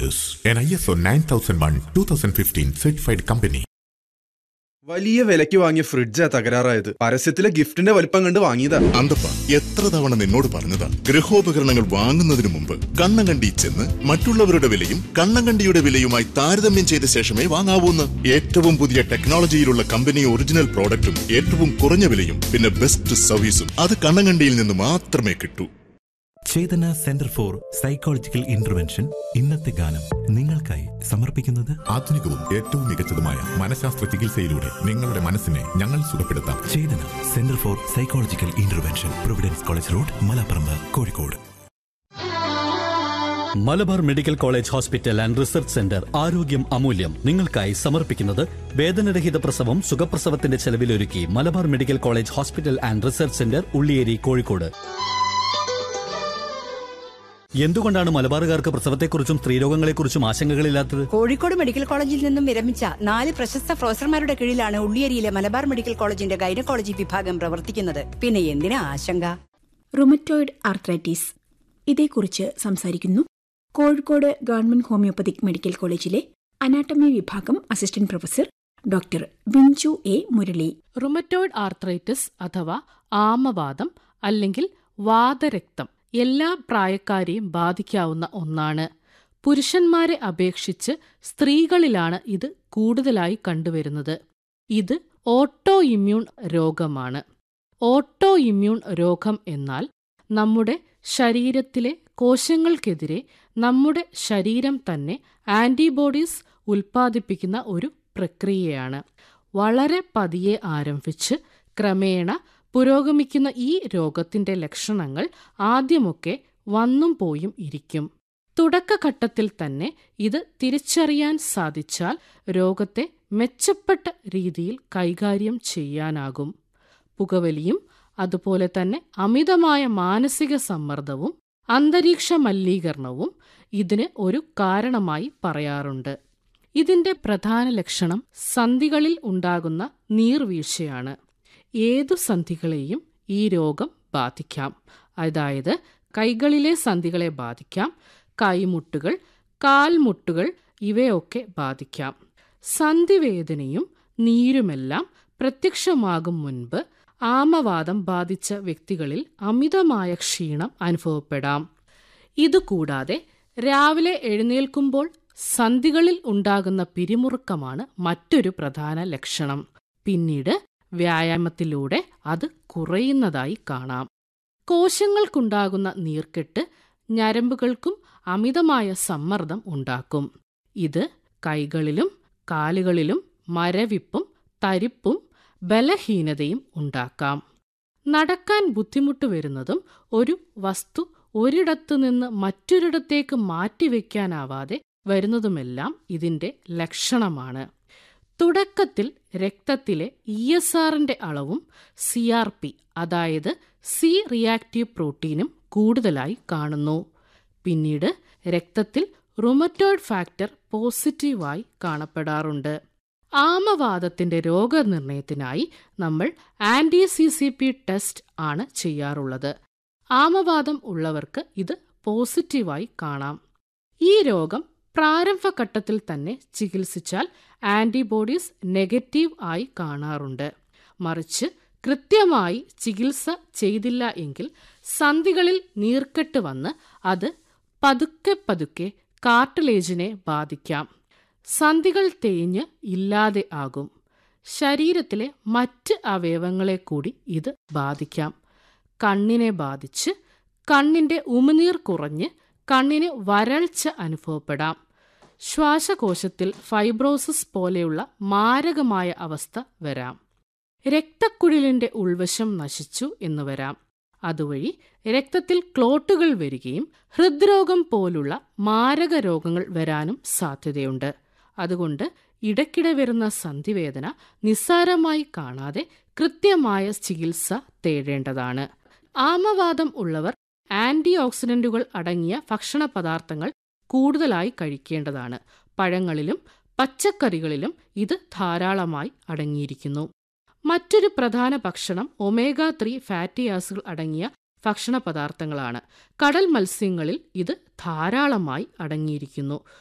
Traders, an ISO 9001 2015 certified company. വലിയ വിലയ്ക്ക് വാങ്ങിയ ഫ്രിഡ്ജാ തകരാറായത് പരസ്യത്തിലെ ഗിഫ്റ്റിന്റെ വലിപ്പം കണ്ട് വാങ്ങിയതാ അന്തപ്പ എത്ര തവണ നിന്നോട് പറഞ്ഞതാ ഗൃഹോപകരണങ്ങൾ വാങ്ങുന്നതിന് മുമ്പ് കണ്ണം കണ്ടി ചെന്ന് മറ്റുള്ളവരുടെ വിലയും കണ്ണം കണ്ടിയുടെ വിലയുമായി താരതമ്യം ചെയ്ത ശേഷമേ വാങ്ങാവൂന്ന് ഏറ്റവും പുതിയ ടെക്നോളജിയിലുള്ള കമ്പനി ഒറിജിനൽ പ്രോഡക്റ്റും ഏറ്റവും കുറഞ്ഞ വിലയും പിന്നെ ബെസ്റ്റ് സർവീസും അത് കണ്ണം കണ്ടിയിൽ നിന്ന് മാത്രമേ കിട്ടൂ Chetana centre for psychological intervention ഇന്നത്തെ ഗാനം നിങ്ങൾക്കായി സമർപ്പിക്കുന്നത് ആധുനികവും ഏറ്റവും മികച്ചതുമായ മനഃശാസ്ത്ര ചികിത്സയിലൂടെ നിങ്ങളുടെ മനസ്സിനെ ഞങ്ങൾ സുഖപ്പെടുത്താം Chetana centre for psychological intervention Providence college road Malaparamba Kozhikode Malabar medical college hospital and research centre ആരോഗ്യം അമൂല്യം നിങ്ങൾക്കായി സമർപ്പിക്കുന്നത് വേദനരഹിത പ്രസവം സുഖപ്രസവത്തിന്റെ ചെലവിലൊരുക്കി Malabar medical college hospital and research centre Ulliyeri Kozhikode എന്തുകൊണ്ടാണ് മലബാറുകാർക്ക് പ്രസവത്തെക്കുറിച്ചും സ്ത്രീരോഗങ്ങളെക്കുറിച്ചും ആശങ്കകളില്ലാത്തത് കോഴിക്കോട് മെഡിക്കൽ കോളേജിൽ നിന്നും വിരമിച്ച നാല് പ്രശസ്ത പ്രൊഫസർമാരുടെ കീഴിലാണ് ഉള്ളിയേരിയിലെ മലബാർ മെഡിക്കൽ കോളേജിന്റെ ഗൈനക്കോളജി വിഭാഗം പ്രവർത്തിക്കുന്നത് പിന്നെ എന്തിനാ ആശങ്ക റുമറ്റോയിഡ് ആർത്രൈറ്റിസ് ഇതേക്കുറിച്ച് സംസാരിക്കുന്നു കോഴിക്കോട് ഗവൺമെന്റ് ഹോമിയോപ്പതിക് മെഡിക്കൽ കോളേജിലെ അനാട്ടമി വിഭാഗം assistant professor doctor Binchu A Murali rheumatoid arthritis അഥവാ ആമവാദം അല്ലെങ്കിൽ വാതരക്തം എല്ലാ പ്രായക്കാരെയും ബാധിക്കാവുന്ന ഒന്നാണ് പുരുഷന്മാരെ അപേക്ഷിച്ച് സ്ത്രീകളിലാണ് ഇത് കൂടുതലായി കണ്ടുവരുന്നത് ഇത് ഓട്ടോ ഇമ്മ്യൂൺ രോഗമാണ് ഓട്ടോ ഇമ്മ്യൂൺ രോഗം എന്നാൽ നമ്മുടെ ശരീരത്തിലെ കോശങ്ങൾക്കെതിരെ നമ്മുടെ ശരീരം തന്നെ ആന്റിബോഡീസ് ഉൽപ്പാദിപ്പിക്കുന്ന ഒരു പ്രക്രിയയാണ് വളരെ പതിയെ ആരംഭിച്ച് ക്രമേണ പുരോഗമിക്കുന്ന ഈ രോഗത്തിന്റെ ലക്ഷണങ്ങൾ ആദ്യമൊക്കെ വന്നും പോയും ഇരിക്കും തുടക്കഘട്ടത്തിൽ തന്നെ ഇത് തിരിച്ചറിയാൻ സാധിച്ചാൽ രോഗത്തെ മെച്ചപ്പെട്ട രീതിയിൽ കൈകാര്യം ചെയ്യാനാകും പുകവലിയും അതുപോലെ തന്നെ അമിതമായ മാനസിക സമ്മർദ്ദവും അന്തരീക്ഷ മലിനീകരണവും ഇതിന് ഒരു കാരണമായി പറയാറുണ്ട് ഇതിന്റെ പ്രധാന ലക്ഷണം സന്ധികളിൽ ഉണ്ടാകുന്ന നീർവീഴ്ചയാണ് ഏതു സന്ധികളെയും ഈ രോഗം ബാധിക്കാം അതായത് കൈകളിലെ സന്ധികളെ ബാധിക്കാം കൈമുട്ടുകൾ കാൽമുട്ടുകൾ ഇവയൊക്കെ ബാധിക്കാം സന്ധിവേദനയും നീരുമെല്ലാം പ്രത്യക്ഷമാകും മുൻപ് ആമവാദം ബാധിച്ച വ്യക്തികളിൽ അമിതമായ ക്ഷീണം അനുഭവപ്പെടാം ഇതുകൂടാതെ രാവിലെ എഴുന്നേൽക്കുമ്പോൾ സന്ധികളിൽ ഉണ്ടാകുന്ന പിരിമുറുക്കമാണ് മറ്റൊരു പ്രധാന ലക്ഷണം പിന്നീട് വ്യായാമത്തിലൂടെ അത് കുറയുന്നതായി കാണാം കോശങ്ങൾക്കുണ്ടാകുന്ന നീർക്കെട്ട് ഞരമ്പുകൾക്കും അമിതമായ സമ്മർദ്ദം ഉണ്ടാക്കും ഇത് കൈകളിലും കാലുകളിലും മരവിപ്പും തരിപ്പും ബലഹീനതയും ഉണ്ടാക്കാം നടക്കാൻ ബുദ്ധിമുട്ട് വരുന്നതും ഒരു വസ്തു ഒരിടത്തു നിന്ന് മറ്റൊരിടത്തേക്ക് മാറ്റിവെക്കാനാവാതെ വരുന്നതുമെല്ലാം ഇതിന്റെ ലക്ഷണമാണ് തുടക്കത്തിൽ രക്തത്തിലെ ഇ എസ് ആറിന്റെ അളവും സി ആർ പി അതായത് സി റിയാക്റ്റീവ് പ്രോട്ടീനും കൂടുതലായി കാണുന്നു പിന്നീട് രക്തത്തിൽ റുമറ്റോയിഡ് ഫാക്ടർ പോസിറ്റീവായി കാണപ്പെടാറുണ്ട് ആമവാദത്തിന്റെ രോഗനിർണയത്തിനായി നമ്മൾ anti C C P test ആണ് ചെയ്യാറുള്ളത് ആമവാദം ഉള്ളവർക്ക് ഇത് പോസിറ്റീവായി കാണാം ഈ രോഗം പ്രാരംഭഘട്ടത്തിൽ തന്നെ ചികിത്സിച്ചാൽ ആന്റിബോഡീസ് നെഗറ്റീവ് ആയി കാണാറുണ്ട് മറിച്ച് കൃത്യമായി ചികിത്സ ചെയ്തില്ല എങ്കിൽ സന്ധികളിൽ നീർക്കെട്ട് വന്ന് അത് പതുക്കെ പതുക്കെ കാർട്ടിലേജിനെ ബാധിക്കാം സന്ധികൾ തേഞ്ഞ് ഇല്ലാതെ ആകും ശരീരത്തിലെ മറ്റ് അവയവങ്ങളെ കൂടി ഇത് ബാധിക്കാം കണ്ണിനെ ബാധിച്ച് കണ്ണിന്റെ ഉമിനീർ കുറഞ്ഞ് കണ്ണിന് വരൾച്ച അനുഭവപ്പെടാം ശ്വാസകോശത്തിൽ ഫൈബ്രോസിസ് പോലെയുള്ള മാരകമായ അവസ്ഥ വരാം രക്തക്കുഴലിന്റെ ഉൾവശം നശിച്ചു എന്ന് വരാം അതുവഴി രക്തത്തിൽ ക്ലോട്ടുകൾ വരികയും ഹൃദ്രോഗം പോലുള്ള മാരക രോഗങ്ങൾ വരാനും സാധ്യതയുണ്ട് അതുകൊണ്ട് ഇടയ്ക്കിടെ വരുന്ന സന്ധിവേദന നിസ്സാരമായി കാണാതെ കൃത്യമായ ചികിത്സ തേടേണ്ടതാണ് ആമവാദം ഉള്ളവർ ആന്റി ഓക്സിഡന്റുകൾ അടങ്ങിയ ഭക്ഷണ പദാർത്ഥങ്ങൾ കൂടുതലായി കഴിക്കേണ്ടതാണ് പഴങ്ങളിലും പച്ചക്കറികളിലും ഇത് ധാരാളമായി അടങ്ങിയിരിക്കുന്നു മറ്റൊരു പ്രധാന ഭക്ഷണം ഒമേഗ ത്രീ ഫാറ്റി ആസിഡുകൾ അടങ്ങിയ ഭക്ഷണ പദാർത്ഥങ്ങളാണ് കടൽ മത്സ്യങ്ങളിൽ ഇത് ധാരാളമായി അടങ്ങിയിരിക്കുന്നു